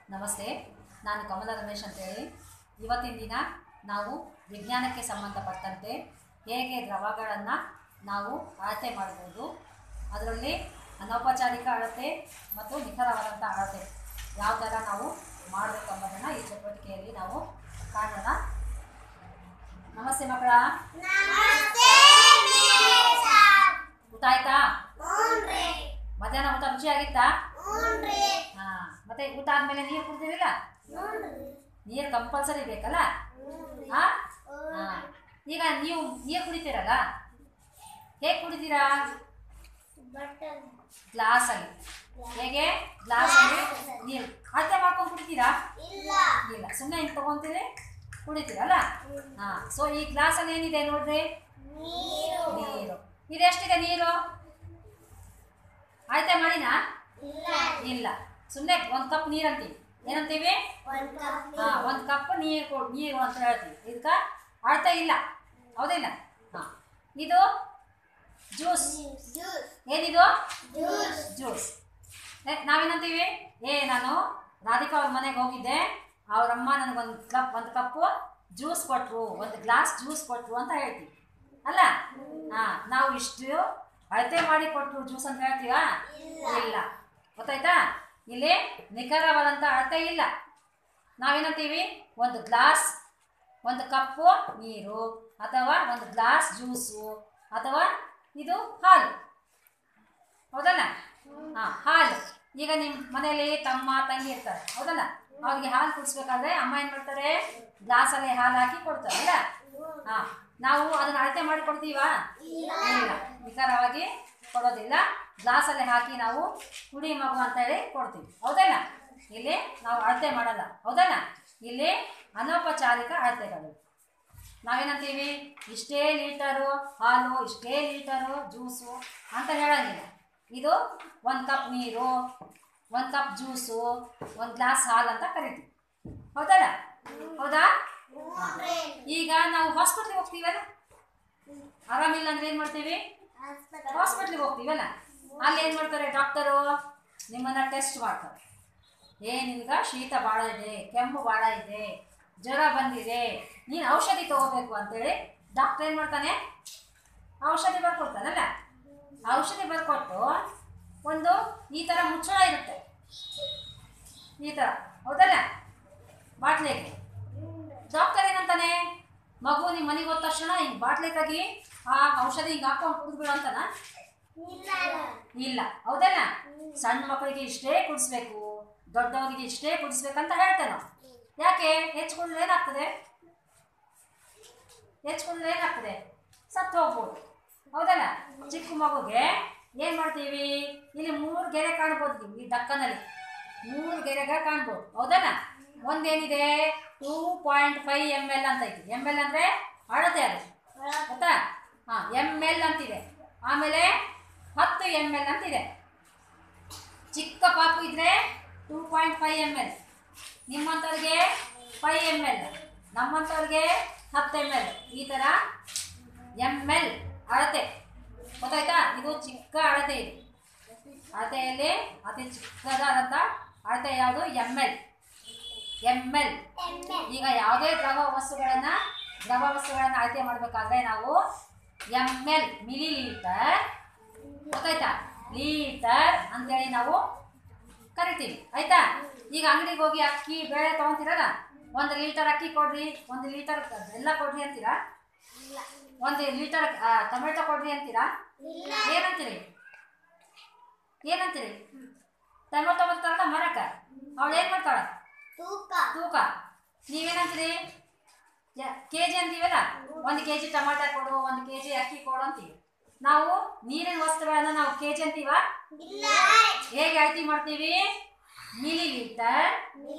ನಮಸ್ತೆ ನಾನು ಕಮಲ ರಮೇಶ್ ಅಂತೇಳಿ ಇವತ್ತಿನ ದಿನ ನಾವು ವಿಜ್ಞಾನಕ್ಕೆ ಸಂಬಂಧಪಟ್ಟಂತೆ ಹೇಗೆ ದ್ರವಗಳನ್ನು ನಾವು ಅಳತೆ ಮಾಡ್ಬೋದು ಅದರಲ್ಲಿ ಅನೌಪಚಾರಿಕ ಅಳತೆ ಮತ್ತು ನಿಖರವಾದಂಥ ಅಳತೆ ಯಾವ ಥರ ನಾವು ಮಾಡಬೇಕು ಅನ್ನೋದನ್ನು ಈ ಚಟುವಟಿಕೆಯಲ್ಲಿ ನಾವು ಕಾಣೋಣ ನಮಸ್ತೆ ಮಕ್ಕಳ ಊಟ ಆಯ್ತಾ ಮಧ್ಯಾಹ್ನ ಊಟ ರುಚಿಯಾಗಿತ್ತಾ ಹಾಂ ಮತ್ತೆ ಊಟ ಆದಮೇಲೆ ನೀರು ಕುಡ್ತೀವಿಲ್ಲ ನೀರು ಕಂಪಲ್ಸರಿ ಬೇಕಲ್ಲ ಹಾಂ ಹಾಂ ಈಗ ನೀವು ನೀರು ಕುಡಿತೀರಲ್ಲ ಹೇಗೆ ಕುಡಿತೀರಾ ಗ್ಲಾಸಲ್ಲಿ ಹೇಗೆ ಗ್ಲಾಸಲ್ಲಿ ನೀರು ಅಳತೆ ಮಾಡ್ಕೊಂಡು ಕುಡಿತೀರಾ ಇಲ್ಲ ಸುಮ್ಮನೆ ಹಿಂಗೆ ತೊಗೊತೀರಿ ಕುಡಿತೀರಲ್ಲ ಹಾಂ ಸೊ ಈ ಗ್ಲಾಸಲ್ಲಿ ಏನಿದೆ ನೋಡ್ರಿ ನೀರು ಇದು ಎಷ್ಟಿದೆ ನೀರು ಅಳತೆ ಮಾಡಿನಾ ಇಲ್ಲ ಸುಮ್ಮನೆ ಒಂದು ಕಪ್ ನೀರು ಅಂತೀವಿ ಏನಂತೀವಿ ಹಾಂ ಒಂದು ಕಪ್ ನೀರು ಕೊಡು ನೀರು ಅಂತ ಹೇಳ್ತೀವಿ ಇದಕ್ಕೆ ಅಳತೆ ಇಲ್ಲ ಹೌದಿಲ್ಲ ಹಾಂ ಇದು ಜ್ಯೂಸ್ ಏನಿದು ಜ್ಯೂಸ್ ಏ ನಾವೇನಂತೀವಿ ಏ ನಾನು ರಾಧಿಕಾ ಅವ್ರ ಮನೆಗೆ ಹೋಗಿದ್ದೆ ಅವರಮ್ಮ ನನಗೊಂದು ಕಪ್ ಒಂದು ಕಪ್ಪು ಜ್ಯೂಸ್ ಕೊಟ್ಟರು ಒಂದು ಗ್ಲಾಸ್ ಜ್ಯೂಸ್ ಕೊಟ್ಟರು ಅಂತ ಹೇಳ್ತೀವಿ ಅಲ್ಲ ಹಾಂ ನಾವು ಇಷ್ಟು ಅಳತೆ ಮಾಡಿ ಕೊಟ್ಟರು ಜ್ಯೂಸ್ ಅಂತ ಹೇಳ್ತೀವಾ ಇಲ್ಲ ಗೊತ್ತಾಯ್ತಾ ಇಲ್ಲಿ ನಿಖರವಾದಂಥ ಅಳತೆ ಇಲ್ಲ ನಾವೇನಂತೀವಿ ಒಂದು ಗ್ಲಾಸ್ ಒಂದು ಕಪ್ಪು ನೀರು ಅಥವಾ ಒಂದು ಗ್ಲಾಸ್ ಜ್ಯೂಸು ಅಥವಾ ಇದು ಹಾಲು ಹೌದಲ್ಲ ಹಾಂ ಹಾಲು ಈಗ ನಿಮ್ಮ ಮನೆಯಲ್ಲಿ ತಮ್ಮ ತಂಗಿ ಇರ್ತಾರೆ ಹೌದಲ್ಲ ಅವ್ರಿಗೆ ಹಾಲು ಕುಡಿಸ್ಬೇಕಾದ್ರೆ ಅಮ್ಮ ಏನು ಮಾಡ್ತಾರೆ ಗ್ಲಾಸಲ್ಲಿ ಹಾಲು ಹಾಕಿ ಕೊಡ್ತಾರಲ್ಲ ಹಾಂ ನಾವು ಅದನ್ನ ಅಳತೆ ಮಾಡಿ ಕೊಡ್ತೀವಾ ಇಲ್ಲ ನಿಖರವಾಗಿ ಕೊಡೋದಿಲ್ಲ ಗ್ಲಾಸಲ್ಲಿ ಹಾಕಿ ನಾವು ಕುಡಿ ಮಗು ಅಂತ ಹೇಳಿ ಕೊಡ್ತೀವಿ ಹೌದಲ್ಲ ಇಲ್ಲಿ ನಾವು ಅಳತೆ ಮಾಡಲ್ಲ ಹೌದಲ್ಲ ಇಲ್ಲಿ ಅನೌಪಚಾರಿಕ ಅಳತೆಗಳು ನಾವೇನಂತೀವಿ ಇಷ್ಟೇ ಲೀಟರು ಹಾಲು ಇಷ್ಟೇ ಲೀಟರು ಜ್ಯೂಸು ಅಂತ ಹೇಳಂಗಿಲ್ಲ ಇದು ಒಂದು ಕಪ್ ನೀರು ಒಂದು ಕಪ್ ಜ್ಯೂಸು ಒಂದು ಗ್ಲಾಸ್ ಹಾಲು ಅಂತ ಕರಿತೀವಿ ಹೌದಲ್ಲ ಹೌದಾ ಈಗ ನಾವು ಹಾಸ್ಪಿಟ್ಲಿಗೆ ಹೋಗ್ತೀವಲ್ಲ ಆರಾಮಿಲ್ಲ ಅಂದ್ರೆ ಏನು ಮಾಡ್ತೀವಿ ಹಾಸ್ಪಿಟ್ಲಿಗೆ ಹೋಗ್ತೀವಲ್ಲ ಅಲ್ಲಿ ಏನು ಮಾಡ್ತಾರೆ ಡಾಕ್ಟರು ನಿಮ್ಮನ್ನು ಟೆಸ್ಟ್ ಮಾಡ್ತಾರೆ ಏ ನಿನ್ಗೆ ಶೀತ ಭಾಳ ಇದೆ ಕೆಮ್ಮು ಭಾಳ ಇದೆ ಜ್ವರ ಬಂದಿದೆ ನೀನು ಔಷಧಿ ತಗೋಬೇಕು ಅಂತೇಳಿ ಡಾಕ್ಟರ್ ಏನು ಮಾಡ್ತಾನೆ ಔಷಧಿ ಬರ್ಕೊಡ್ತಾನಲ್ಲ ಔಷಧಿ ಬರ್ಕೊಟ್ಟು ಒಂದು ಈ ಥರ ಮುಚ್ಚಳ ಇರುತ್ತೆ ಈ ಥರ ಹೌದಲ್ಲ ಬಾಟ್ಲಿಗೆ ಡಾಕ್ಟರ್ ಏನಂತಾನೆ ಮಗು ನಿಮ್ಮ ಮನೆಗೆ ಹೋದ ತಕ್ಷಣ ಹಿಂಗೆ ಬಾಟ್ಲಿ ತೆಗಿ ಆ ಔಷಧಿ ಹಿಂಗೆ ಹಾಕೊಂಡು ಕುಡಿದ್ಬಿಡು ಅಂತಾನ ಇಲ್ಲ ಹೌದಲ್ಲ ಸಣ್ಣ ಮಕ್ಕಳಿಗೆ ಇಷ್ಟೇ ಕುಡಿಸ್ಬೇಕು ದೊಡ್ಡವರಿಗೆ ಇಷ್ಟೇ ಕುಡಿಸ್ಬೇಕಂತ ಹೇಳ್ತೇನೆ ನಾವು ಯಾಕೆ ಹೆಚ್ಚು ಕುಡಿದ್ರೆ ಏನಾಗ್ತದೆ ಹೆಚ್ಚು ಕುಡಿದ್ರೆ ಏನಾಗ್ತದೆ ಸತ್ತು ಹೋಗ್ಬೋದು ಹೌದಲ್ಲ ಚಿಕ್ಕ ಮಗುಗೆ ಏನು ಮಾಡ್ತೀವಿ ಇಲ್ಲಿ ಮೂರು ಗೆರೆ ಕಾಣ್ಬೋದು ನೀವು ಈ ಡಕ್ಕನಲ್ಲಿ ಮೂರು ಗೆರೆಗಳು ಕಾಣ್ಬೋದು ಹೌದಲ್ಲ ಒಂದೇನಿದೆ two point five M L ಅಂತ ಐತಿ ಎಮ್ ಎಲ್ ಅಂದರೆ ಅಳತೆ ಅದು ಗೊತ್ತಾ ಹಾಂ ಎಮ್ ಎಲ್ ಅಂತಿದೆ ಆಮೇಲೆ ಹತ್ತು ಎಮ್ ಎಲ್ ಅಂತಿದೆ ಚಿಕ್ಕ ಪಾಪು ಇದ್ರೆ two point five M L ನಿಮ್ಮಂಥವ್ರಿಗೆ ಫೈವ್ ಎಮ್ ಎಲ್ ನಮ್ಮಂಥವ್ರಿಗೆ ಹತ್ತು ಎಮ್ ಎಲ್ ಈ ಥರ ಎಮ್ ಎಲ್ ಅಳತೆ ಗೊತ್ತಾಯ್ತಾ ಇದು ಚಿಕ್ಕ ಅಳತೆ ಇದು ಅಳತೆಯಲ್ಲಿ ಅತಿ ಚಿಕ್ಕದಾದಂಥ ಅಳತೆ ಯಾವುದು ಎಮ್ ಎಲ್ ಎಮ್ ಎಲ್ ಈಗ ಯಾವುದೇ ದ್ರವ ವಸ್ತುಗಳನ್ನು ದ್ರವ ವಸ್ತುಗಳನ್ನು ಅಳತೆ ಮಾಡಬೇಕಾದ್ರೆ ನಾವು ಎಮ್ ಎಲ್ ಮಿಲಿ ಲೀಟರ್ ಗೊತ್ತಾಯ್ತಾ ಲೀಟರ್ ಅಂತೇಳಿ ನಾವು ಕರಿತೀವಿ ಆಯ್ತಾ ಈಗ ಅಂಗಡಿಗೆ ಹೋಗಿ ಅಕ್ಕಿ ಬೇಳೆ ತೊಗೊಂತೀರಲ್ಲ ಒಂದು ಲೀಟರ್ ಅಕ್ಕಿ ಕೊಡ್ರಿ ಒಂದು ಲೀಟರ್ ಬೆಲ್ಲ ಕೊಡ್ರಿ ಅಂತೀರಾ ಒಂದು ಲೀಟರ್ ಟೊಮೆಟೊ ಕೊಡ್ರಿ ಅಂತೀರಾ ಏನಂತೀರಿ ಏನಂತೀರಿ ಟೊಮೆಟೊ ಬರ್ತಾರಲ್ಲ ಮರಕ ಅವಳು ಏನು ಮಾಡ್ತಾಳ ತೂಕ ನೀವೇನಂತೀರಿ ಕೆ ಜಿ ಅಂತೀವಲ್ಲ ಒಂದು ಕೆ ಜಿ ಟಮಾಟ ಕೊಡು ಒಂದು ಕೆ ಜಿ ಅಕ್ಕಿ ಕೊಡು ಅಂತೀವಿ ನಾವು ನೀರಿನ ವಸ್ತುಗಳನ್ನ ನಾವು ಕೆ ಜಿ ಅಂತೀವ ಹೇಗೆ ಅಳತಿ ಮಾಡ್ತೀವಿ ಮಿಲಿ ಲೀಟರ್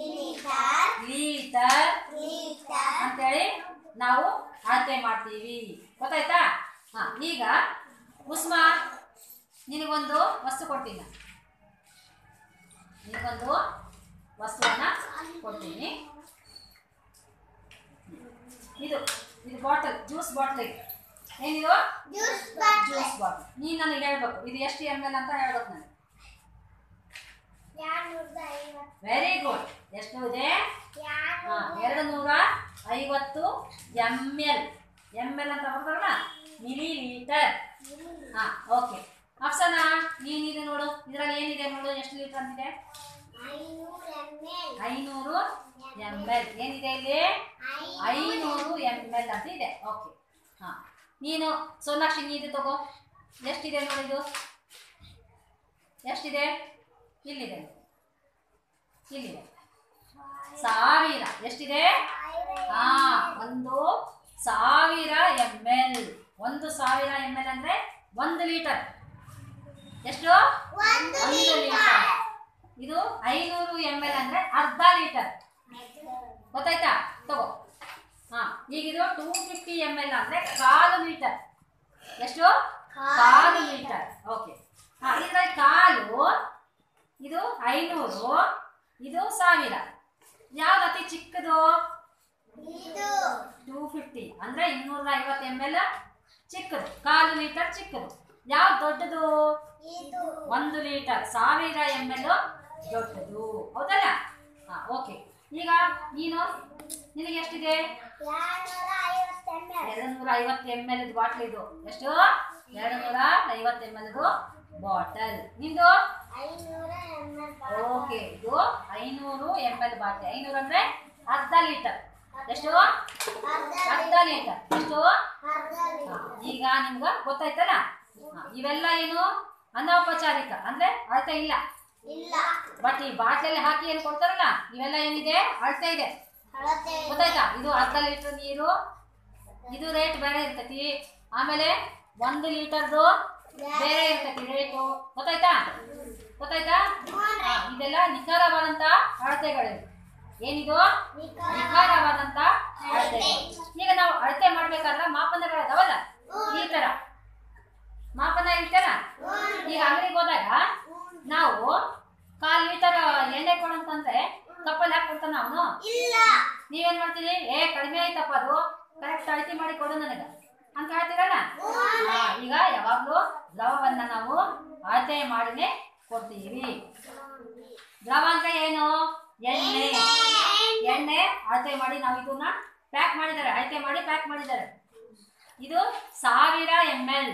ಲೀಟರ್ ಅಂತೇಳಿ ನಾವು ಅಳತೆ ಮಾಡ್ತೀವಿ ಗೊತ್ತಾಯ್ತಾ ಹಾ ಈಗ ಉಸ್ಮಾ ನಿನಗೊಂದು ವಸ್ತು ಕೊಡ್ತೀನಿ ನಾನು. ನಿನಗೊಂದು ವಸ್ತುವನ್ನ ಕೊಡ್ತೀನಿ ಇದು ಇದು ಬಾಟಲ್ ಜ್ಯೂಸ್ ಬಾಟ್ಲಿಗೆ ಏನಿದು ಜ್ಯೂಸ್ ಬಾಟಲ್ ನೀನು ನನಗೆ ಹೇಳ್ಬೇಕು ಇದು ಎಷ್ಟು ಎಮ್ ಎಲ್ ಅಂತ ಹೇಳ್ಬೇಕು ನನಗೆ ಎರಡ್ನೂರದ ಐವತ್ತು ವೆರಿ ಗುಡ್ ಎಷ್ಟು ಇದೆ ಹಾ, ಎರಡು ನೂರ ಐವತ್ತು ಎಮ್ ಎಲ್ ಎಮ್ ಎಲ್ ಅಂತ ಬರ್ತಾರಲ್ಲ ಮಿಲಿ ಲೀಟರ್ ಹಾ ಓಕೆ ಅಫ್ಸನಾ ನೀನಿದೆ ನೋಡು ಇದರಲ್ಲಿ ಏನಿದೆ ನೋಡು ಎಷ್ಟು ಲೀಟರ್ ಅಂತಿದೆ ಐನೂರು ಎಮ್ ಎಲ್ ಏನಿದೆ ಇಲ್ಲಿ ಐನೂರು ಎಮ್ ಎಲ್ ಅಂತ ಇದೆ ಓಕೆ ಹಾಂ ನೀನು ಸೋನಾಕ್ಷಿ ನೀದು ತಗೋ ಎಷ್ಟಿದೆ ನೋಡಿದು ಎಷ್ಟಿದೆ ಇಲ್ಲಿದೆ ಇಲ್ಲಿದೆ ಸಾವಿರ ಎಷ್ಟಿದೆ ಹಾ ಒಂದು ಸಾವಿರ ಎಮ್ ಎಲ್ ಒಂದು ಸಾವಿರ ಎಮ್ ಎಲ್ ಅಂದ್ರೆ ಒಂದು ಲೀಟರ್ ಎಷ್ಟು ಒಂದು ಲೀಟರ್ ಇದು ಐನೂರು ಎಮ್ ಎಲ್ ಅಂದ್ರೆ ಅರ್ಧ ಲೀಟರ್ ಗೊತ್ತಾಯ್ತಾ ತಗೋ ಹಾ ಈಗ ಇದು ಟೂ ಫಿಫ್ಟಿ ಎಮ್ ಎಲ್ ಅಂದ್ರೆ ಕಾಲು ಲೀಟರ್ ಎಷ್ಟು ಕಾಲು ಲೀಟರ್ ಓಕೆ ಹಾ ಇದ್ರಲ್ಲಿ ಕಾಲು ಇದು ಐನೂರು ಇದು ಸಾವಿರ ಯಾವ್ದು ಅತಿ ಚಿಕ್ಕದು ಟೂ ಫಿಫ್ಟಿ ಅಂದ್ರೆ ಇನ್ನೂರ ಐವತ್ತು ಎಮ್ ಎಲ್ ಚಿಕ್ಕದು ಕಾಲು ಲೀಟರ್ ಚಿಕ್ಕದು ಯಾವ್ದು ದೊಡ್ಡದು ಒಂದು ಲೀಟರ್ ಸಾವಿರ ಎಮ್ ಎಲ್ ದೊಡ್ಡದು ಹೌದಲ್ಲ ಹಾ ಓಕೆ ಈಗ ನೀನು ನಿನಗೆ ಎಷ್ಟಿದೆ ಎರಡು ನೂರ ಐವತ್ತು ಎಮ್ ಎಲ್ ಬಾಟ್ಲ್ ಇದು ಎಷ್ಟು ಎರಡು ನೂರ ಐವತ್ತು ಎಮ್ ಎಲ್ ಬಾಟಲ್ ನಿಂದು ಓಕೆ ಇದು ಐನೂರು ಎಮ್ ಎಲ್ ಬಾಟ್ಲಿ ಐನೂರು ಅಂದ್ರೆ ಅರ್ಧ ಲೀಟರ್ ಎಷ್ಟು ಅರ್ಧ ಲೀಟರ್ ಎಷ್ಟು ಹಾ, ಈಗ ನಿಮ್ಗೆ ಗೊತ್ತಾಯ್ತಲ್ಲ ಹಾ, ಇವೆಲ್ಲ ಏನು ಅನೌಪಚಾರಿಕ ಅಂದ್ರೆ ಅಳತೆ ಇಲ್ಲ ಬಟ್ ಈ ಬಾಟ್ಲಲ್ಲಿ ಹಾಕಿ ಏನು ಕೊಡ್ತಾರಲ್ಲ ಇವೆಲ್ಲ ಏನಿದೆ ಅಳತೆ ಇದೆ ಗೊತ್ತಾಯ್ತಾ ಇದು ಅರ್ಧ ಲೀಟರ್ ನೀರು ಇದು ರೇಟ್ ಬೇರೆ ಇರ್ತೈತಿ ಆಮೇಲೆ ಒಂದು ಲೀಟರ್ದು ಬೇರೆ ಇರ್ತೈತಿ ರೇಟು ಗೊತ್ತಾಯ್ತಾ ಗೊತ್ತಾಯ್ತಾ ಹಾ, ಇದೆಲ್ಲ ನಿಖರವಾದಂತ ಅಳತೆಗಳಿವೆ ಏನಿದು ನಿಖರವಾದಂತ ಅಳತೆಗಳು ಈಗ ನಾವು ಅಳತೆ ಮಾಡ್ಬೇಕಾದ್ರೆ ಮಾಪನಗಳು ಅದಾವಲ್ಲ ಈ ತರ ಮಾಪನ ಇರ್ತಾರ ಈಗ ಅಂಗಡಿಗೆ ಹೋದಾಗ ನಾವು ಕಾಲ್ ಲೀಟರ್ ಎಣ್ಣೆ ಕೊಡಂತಂದ್ರೆ ಕಪ್ಪಲ್ಲಿ ಹಾಕಿ ಕೊಡ್ತಾನ ಅವನು ನೀವೇನ್ ಮಾಡ್ತೀರಿ ಏ ಕಡಿಮೆ ಆಯ್ತಪ್ಪ ಅದು ಕರೆಕ್ಟ್ ಅಳತೆ ಮಾಡಿ ಕೊಡು ನನಗೆ ಅಂತ ಹೇಳ್ತೀರಲ್ಲ ಹಾ, ಈಗ ಯಾವಾಗ್ಲೂ ದ್ರವವನ್ನ ನಾವು ಅಳತೆ ಮಾಡಿನೇ ಕೊಡ್ತೀವಿ ದ್ರವ ಅಂದ್ರೆ ಏನು ಎಣ್ಣೆ ಎಣ್ಣೆ ಅಳತೆ ಮಾಡಿ ನಾವು ಇದನ್ನ ಪ್ಯಾಕ್ ಮಾಡಿದ್ದಾರೆ ಅಳತೆ ಮಾಡಿ ಪ್ಯಾಕ್ ಮಾಡಿದ್ದಾರೆ ಇದು ಸಾವಿರ ಎಮ್ ಎಲ್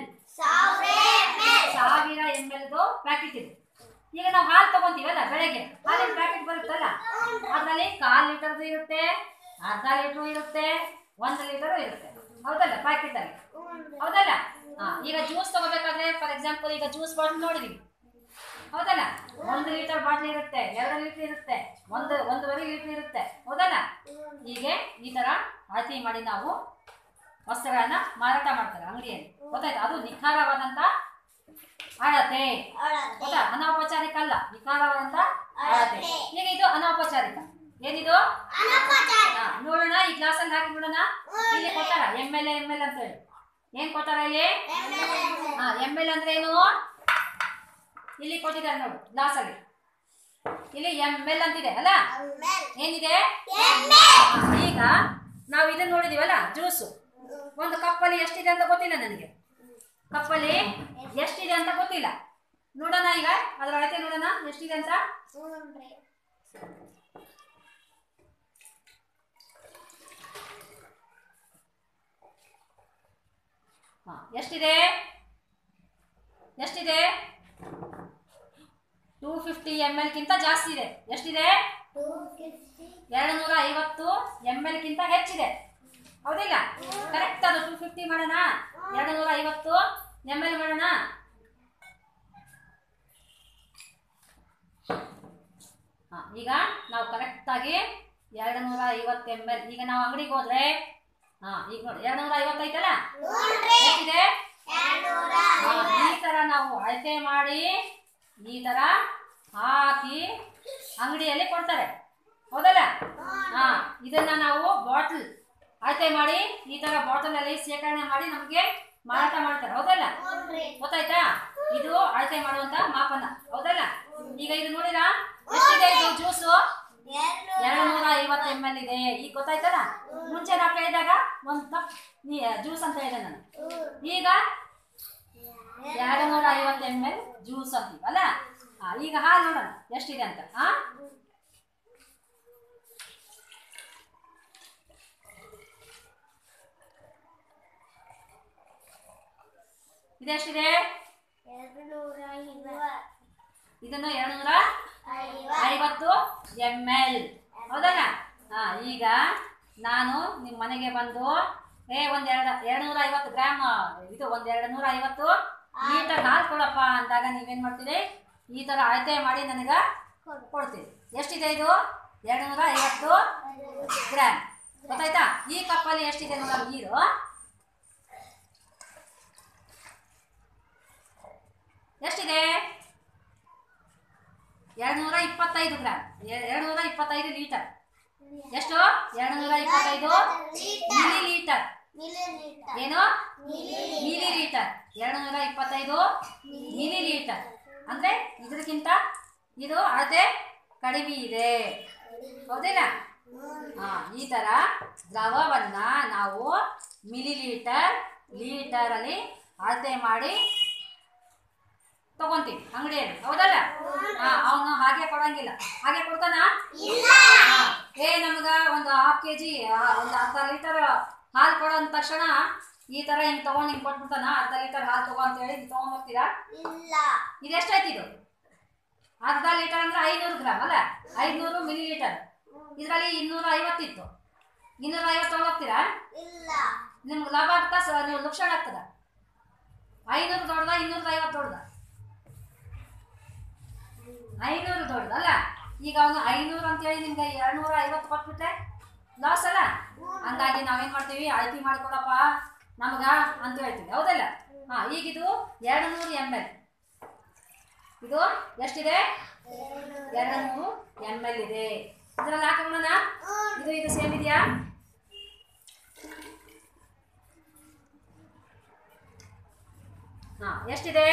ಸಾವಿರ ಎಮ್ ಎಲ್ ಪ್ಯಾಕೆಟ್ ಇದೆ ಈಗ ನಾವು ಹಾಲು ತಗೊಂತೀವಲ್ಲ ಬೆಳಗ್ಗೆ ಹಾಲಿನ ಪ್ಯಾಕೆಟ್ ಬರುತ್ತಲ್ಲ ಅದರಲ್ಲಿ ಕಾಲ್ ಲೀಟರ್ದು ಇರುತ್ತೆ ಅರ್ಧ ಲೀಟರ್ ಇರುತ್ತೆ ಒಂದು ಲೀಟರ್ ಇರುತ್ತೆ ಹೌದಲ್ಲ ಪ್ಯಾಕೆಟ್ ಅಲ್ಲಿ ಹೌದಲ್ಲ ಹಾ ಈಗ ಜ್ಯೂಸ್ ತಗೋಬೇಕಾದ್ರೆ ಫಾರ್ ಎಕ್ಸಾಂಪಲ್ ಈಗ ಜ್ಯೂಸ್ ಬಾಟಲ್ ನೋಡಿದೀವಿ ಹೌದಲ್ಲ ಒಂದು ಲೀಟರ್ ಬಾಟ್ಲಿ ಇರುತ್ತೆ ಎರಡು ಲೀಟರ್ ಇರುತ್ತೆ ಒಂದು ಒಂದೂವರೆ ಲೀಟರ್ ಇರುತ್ತೆ ಹೌದಲ್ಲ ಹೀಗೆ ಈ ತರ ಅಳತೆ ಮಾಡಿ ನಾವು ವಸ್ತುಗಳನ್ನ ಮಾರಾಟ ಮಾಡ್ತಾರೆ ಅಂಗಡಿಯಲ್ಲಿ ಗೊತ್ತಾಯ್ತು ಅದು ನಿಖರವಾದಂತ ಅಳತೆ ಗೊತ್ತಾ ಅನೌಪಚಾರಿಕ ಅಲ್ಲ ನಿಖರವಾದಂತ ಅಳತೆ ಈಗ ಇದು ಅನೌಪಚಾರಿಕ ಏನಿದು ಹಾ, ನೋಡೋಣ ಈ ಗ್ಲಾಸ್ ಅಲ್ಲಿ ಹಾಕಿ ನೋಡೋಣ ಇಲ್ಲಿ ಕೊಟ್ಟಾರ ಎಮ್ ಎಲ್ ಎಮ್ ಎಲ್ ಅಂತ ಹೇಳಿ ಏನ್ ಕೊಟ್ಟಾರ ಇಲ್ಲಿ ಹಾ ಎಮ್ ಎಲ್ ಅಂದ್ರೆ ಏನು ಇಲ್ಲಿ ಕೊಟ್ಟಿದ್ದಾರೆ ನೋಡು ಗ್ಲಾಸ್ ಅಲ್ಲಿ ಇಲ್ಲಿ ಎಮ್ ಎಲ್ ಅಂತಿದೆ ಅಲ್ಲ ಏನಿದೆ ಹಾ, ಈಗ ನಾವು ಇದನ್ನ ನೋಡಿದೀವಲ್ಲ ಜ್ಯೂಸು ಒಂದು ಕಪ್ಪಲ್ಲಿ ಎಷ್ಟಿದೆ ಅಂತ ಗೊತ್ತಿಲ್ಲ ನನಗೆ ಕಪ್ಪಲ್ಲಿ ಎಷ್ಟಿದೆ ಅಂತ ಗೊತ್ತಿಲ್ಲ ನೋಡೋಣ ಈಗ ಅದರ ಅಳತೆ ನೋಡೋಣ ಎಷ್ಟಿದೆ ಅಂತ ಹಾ ಎಷ್ಟಿದೆ ಎಷ್ಟಿದೆ ಟೂ ಫಿಫ್ಟಿ ಎಮ್ ಎಲ್ಗಿಂತ ಜಾಸ್ತಿ ಇದೆ ಎಷ್ಟಿದೆ ಎರಡು ನೂರ ಐವತ್ತು ಎಮ್ ಎಲ್ಗಿಂತ ಹೆಚ್ಚಿದೆ ಹೌದಿಲ್ಲ ಕರೆಕ್ಟ್ ಅದು ಟೂ ಫಿಫ್ಟಿ ಮಾಡೋಣ ಎರಡು ನೂರ ಐವತ್ತು ಎಮ್ ಎಲ್ ಮಾಡೋಣ ಹಾ, ಈಗ ನಾವು ಕರೆಕ್ಟಾಗಿ ಎರಡು ನೂರ ಐವತ್ತು ಎಮ್ ಎಲ್ ಈಗ ನಾವು ಅಂಗಡಿಗೆ ಹೋದ್ರೆ ಹಾ ಈಗ ನೋಡಿ ಎರಡು ನೂರ ಐವತ್ತೈತಲ್ಲ ಎಷ್ಟಿದೆ ಹಾ, ಈ ತರ ನಾವು ಅಳತೆ ಮಾಡಿ ಈ ತರ ಹಾಕಿ ಅಂಗಡಿಯಲ್ಲಿ ಕೊಡ್ತಾರೆ ಹೌದಲ್ಲ ಹಾ ಇದನ್ನ ನಾವು ಬಾಟಲ್ ಅಳತೆ ಮಾಡಿ ಈ ತರ ಬಾಟಲ್ ಅಲ್ಲಿ ಶೇಖರಣೆ ಮಾಡಿ ನಮಗೆ ಮಾರಾಟ ಮಾಡ್ತಾರೆ ಹೌದಲ್ಲ ಗೊತ್ತಾಯ್ತಾ ಇದು ಅಳತೆ ಮಾಡುವಂತ ಮಾಪನ ಹೌದಲ್ಲ ಈಗ ಇದು ನೋಡಿರಾ ಎಷ್ಟಿದೆ ಇದು ಜ್ಯೂಸು ಎರಡು ನೂರ ಐವತ್ತು ಎಮ್ ಎಲ್ ಇದೆ ಈಗ ಗೊತ್ತಾಯ್ತಲ್ಲ ಮುಂಚೆ ನಾವು ಕೇಳಿದಾಗ ಒಂದು ಕಪ್ ನೀ ಜ್ಯೂಸ್ ಅಂತ ಹೇಳಿದೆ ನಾನು ಈಗ ಎರಡು ನೂರ ಐವತ್ತು ಎಮ್ ಎಲ್ ಜ್ಯೂಸ್ ಅಂತೀವಲ್ಲ ಹಾ, ಈಗ ಹಾಲು ನೋಡೋಣ ಎಷ್ಟಿದೆ ಅಂತ ಹಾ ಇದೆಷ್ಟಿದೆ ಇದನ್ನು ಎರಡ್ನೂರ ಐವತ್ತು ಎಮ್ ಎಲ್ ಹೌದಲ್ಲ ಹಾ ಈಗ ನಾನು ನಿಮ್ಮ ಮನೆಗೆ ಬಂದು ಏ ಒಂದ್ ಎರಡು ಎರಡ್ನೂರ ಐವತ್ತು ಗ್ರಾಮ್ ಇದು ಒಂದ್ ಎರಡು ನೂರ ಐವತ್ತು ಲೀಟರ್ ಹಾಲು ಕೊಡಪ್ಪ ಅಂದಾಗ ನೀವೇನ್ ಮಾಡ್ತೀರಿ ಈ ತರ ಅಳತೆ ಮಾಡಿ ನನಗ ಕೊಡ್ತೀರಿ ಎಷ್ಟಿದೆ ಇದು ಎರಡು ನೂರ ಐವತ್ತು ಗ್ರಾಮ್ ಗೊತ್ತಾಯ್ತಾ ಈ ಕಪ್ಪಲ್ಲಿ ಎಷ್ಟಿದೆ ನೋಡ ನೀರು ಎಷ್ಟಿದೆ ಎರಡು ನೂರ ಇಪ್ಪತ್ತೈದು ಗ್ರಾಮ್ ಎರಡು ನೂರ ಇಪ್ಪತ್ತೈದು ಲೀಟರ್ ಎಷ್ಟು ಎರಡು ನೂರ ಇಪ್ಪತ್ತೈದು ಮಿಲಿ ಲೀಟರ್ ಏನು ಮಿಲಿ ಲೀಟರ್ ಎರಡು ನೂರ ಇಪ್ಪತ್ತೈದು ಮಿಲಿ ಲೀಟರ್ ಅಂದ್ರೆ ಇದಕ್ಕಿಂತ ಇದು ಅಳತೆ ಕಡಿಮೆ ಇದೆ ಹೌದಿಲ್ಲ ಹಾ ಈ ತರ ದ್ರವವನ್ನ ನಾವು ಮಿಲಿ ಲೀಟರ್ ಲೀಟರ್ ಅಲ್ಲಿ ಅಳತೆ ಮಾಡಿ ತಗೊಂತೀವಿ ಅಂಗಡಿಯಲ್ಲಿ ಹೌದಲ್ಲ ಹಾ ಅವನು ಹಾಗೆ ಕೊಡಂಗಿಲ್ಲ ಹಾಗೆ ಕೊಡ್ತಾನ ಹಾ. ಏ ನಮ್ಗ ಒಂದು ಹಾಫ್ ಕೆ ಜಿ ಒಂದು ಅರ್ಧ ಲೀಟರ್ ಹಾಲು ಕೊಡೋ ಅಂದ ತಕ್ಷಣ ಈ ತರ ಹಿಂಗ್ ತಗೊಂಡ್ ಹಿಂಗ್ ಕೊಟ್ಬಿಡ್ತಾನ ಅರ್ಧ ಲೀಟರ್ ಹಾಲು ತಗೋ ಅಂತ ಹೇಳಿ ಹಿಂಗ್ ತಗೊಂಡ್ ಹೋಗ್ತೀರಾ ಇದು ಎಷ್ಟಾಯ್ತು ಇದು ಅರ್ಧ ಲೀಟರ್ ಅಂದ್ರೆ ಐನೂರು ಗ್ರಾಮ್ ಅಲ್ಲ ಐನೂರು ಮಿಲಿ ಲೀಟರ್ ಇದರಲ್ಲಿ ಇನ್ನೂರ ಐವತ್ತಿತ್ತು ಇನ್ನೂರ ಐವತ್ತು ತಗೊಂಡೋಗ್ತೀರಾ ನಿಮ್ಗೆ ಲಾಭ ಆಗ್ತಾ ಸ ನೀವು ಲಕ್ಷಣ ಆಗ್ತದ ಐನೂರು ದೊಡ್ಡದ ಇನ್ನೂರ ಐವತ್ತು ದೊಡ್ಡದ ಐನೂರು ದೊಡ್ಡದಲ್ಲ ಈಗ ಅವನು ಐನೂರು ಅಂತೇಳಿ ನಿಮ್ಗೆ ಎರಡ್ನೂರ ಐವತ್ತು ಕೊಟ್ಬಿಟ್ರೆ ಲಾಸ್ ಅಲ್ಲ ಹಂಗಾಗಿ ನಾವೇನ್ ಮಾಡ್ತೀವಿ ಅಳತಿ ಮಾಡಿಕೊಡಪ್ಪ ನಮಗ ಅಂತ ಹೇಳ್ತೀವಿ ಹೌದಲ್ಲ ಹಾ ಈಗಿದು ಎರಡು ನೂರು ಎಮ್ ಎಲ್ ಇದು ಎಷ್ಟಿದೆ ಎರಡು ನೂರು ಎಮ್ ಎಲ್ ಇದೆ ಇದರಲ್ಲಿ ಹಾಕೋಣ ಇದು ಇದು ಸೇಮ್ ಇದೆಯಾ ಹಾ ಎಷ್ಟಿದೆ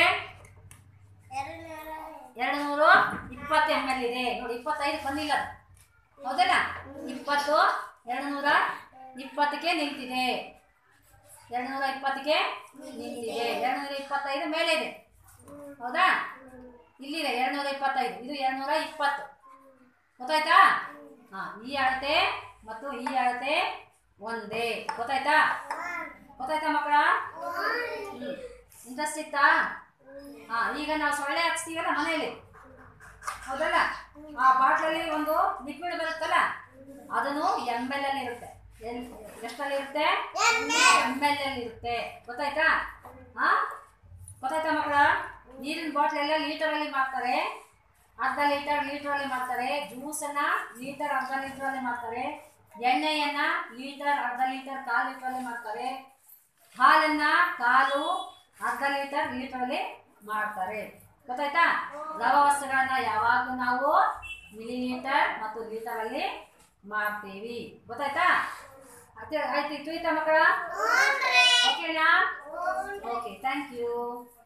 ಎರಡು ನೂರು ಇಪ್ಪತ್ತು ಎಮ್ ಎಲ್ ಇದೆ ನೋಡಿ ಇಪ್ಪತ್ತೈದು ಬಂದಿಲ್ಲ ಅದು. ಹೌದಲ್ಲ ಇಪ್ಪತ್ತು ಎರಡು ನೂರ ಇಪ್ಪತ್ತಕ್ಕೆ ನಿಂತಿದೆ ಎರಡು ನೂರ ಇಪ್ಪತ್ತಕ್ಕೆ ನಿಂತಿದೆ ಎರಡು ನೂರ ಇಪ್ಪತ್ತೈದು ಮೇಲೆ ಇದೆ ಹೌದಾ ಇಲ್ಲಿದೆ ಎರಡು ನೂರ ಇಪ್ಪತ್ತೈದು ಇದು ಎರಡು ನೂರ ಇಪ್ಪತ್ತು ಗೊತ್ತಾಯ್ತಾ ಹಾ ಈ ಅಳತೆ ಮತ್ತು ಈ ಅಳತೆ ಒಂದೇ ಗೊತ್ತಾಯ್ತಾ ಗೊತ್ತಾಯ್ತಾ ಮಕ್ಕಳ ಹ್ಮ್ ಇಂಟ್ರೆಸ್ಟ್ ಇತ್ತಾ ಹಾ ಈಗ ನಾವು ಸೊಳ್ಳೆ ಹಾಕ್ಸ್ತೀವಲ್ಲ ಮನೆಯಲ್ಲಿ ಹೌದಲ್ಲ ಆ ಬಾಟ್ಲಲ್ಲಿ ಒಂದು ಲಿಕ್ವಿಡ್ ಬರುತ್ತಲ್ಲ ಅದನ್ನು ಎಮ್ ಎಲ್ ಅಲ್ಲಿ ಇರುತ್ತೆ ಎಲ್- ಎಷ್ಟರಲ್ಲಿ ಇರುತ್ತೆ ಎಮ್ ಎಲ್ ಅಲ್ಲಿ ಇರುತ್ತೆ ಗೊತ್ತಾಯ್ತಾ ಹಾ ಗೊತ್ತಾಯ್ತಾ ಮಕ್ಕಳ ನೀರಿನ ಬಾಟ್ಲ್ ಎಲ್ಲ ಲೀಟರ್ ಅಲ್ಲಿ ಮಾಡ್ತಾರೆ ಅರ್ಧ ಲೀಟರ್ ಲೀಟರ್ ಅಲ್ಲಿ ಮಾಡ್ತಾರೆ ಜ್ಯೂಸನ್ನ ಲೀಟರ್ ಅರ್ಧ ಲೀಟರ್ ಅಲ್ಲಿ ಮಾಡ್ತಾರೆ ಎಣ್ಣೆಯನ್ನ ಲೀಟರ್ ಅರ್ಧ ಲೀಟರ್ ಕಾಲು ಲೀಟರ್ ಅಲ್ಲಿ ಮಾಡ್ತಾರೆ ಹಾಲನ್ನ ಕಾಲು ಅರ್ಧ ಲೀಟರ್ ಲೀಟರ್ ಅಲ್ಲಿ ಮಾಡ್ತಾರೆ ಗೊತ್ತಾಯ್ತಾ ದ್ರವ ವಸ್ತುಗಳನ್ನ ಯಾವಾಗಲೂ ನಾವು ಮಿಲಿ ಲೀಟರ್ ಮತ್ತು ಲೀಟರ್ ಅಲ್ಲಿ ಮಾಡ್ತೀವಿ ಗೊತ್ತಾಯ್ತಾ ಅತ್ತೆ ಆಯ್ತು ತಿಳಿತಾ ಮಕ್ಕಳ ಓಕೆನಾ ಓಕೆ ಥ್ಯಾಂಕ್ ಯು